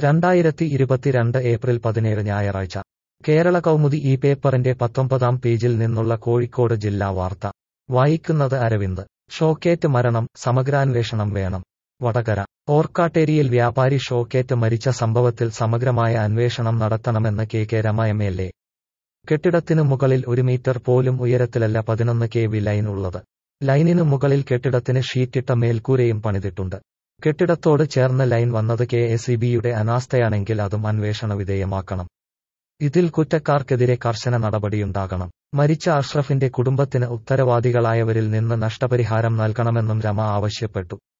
രണ്ടായിരത്തി ഇരുപത്തിരണ്ട് ഏപ്രിൽ പതിനേഴ് ഞായറാഴ്ച കേരള കൗമുദി ഈ പേപ്പറിന്റെ പത്തൊമ്പതാം പേജിൽ നിന്നുള്ള കോഴിക്കോട് ജില്ലാ വാർത്ത വായിക്കുന്നത് അരവിന്ദ് ഷോക്കേറ്റ് മരണം സമഗ്രാന്വേഷണം വേണം വടകര ഓർക്കാട്ടേരിയിൽ വ്യാപാരി ഷോക്കേറ്റ് മരിച്ച സംഭവത്തിൽ സമഗ്രമായ അന്വേഷണം നടത്തണമെന്ന് K K Rema M L A കെട്ടിടത്തിനു മുകളിൽ ഒരു മീറ്റർ പോലും ഉയരത്തിലല്ല പതിനൊന്ന് കെ വി ലൈൻ ഉള്ളത് ലൈനിനു മുകളിൽ കെട്ടിടത്തിന് ഷീറ്റിട്ട മേൽക്കൂരയും പണിതിട്ടുണ്ട് കെട്ടിടത്തോട് ചേർന്ന് ലൈൻ വന്നത് കെ എസ് ഇ ബിയുടെ അനാസ്ഥയാണെങ്കിൽ അതും അന്വേഷണ വിധേയമാക്കണം ഇതിൽ കുറ്റക്കാർക്കെതിരെ കർശന നടപടിയുണ്ടാകണം മരിച്ച അഷ്റഫിന്റെ കുടുംബത്തിന് ഉത്തരവാദികളായവരിൽ നിന്ന് നഷ്ടപരിഹാരം നൽകണമെന്നും രമ ആവശ്യപ്പെട്ടു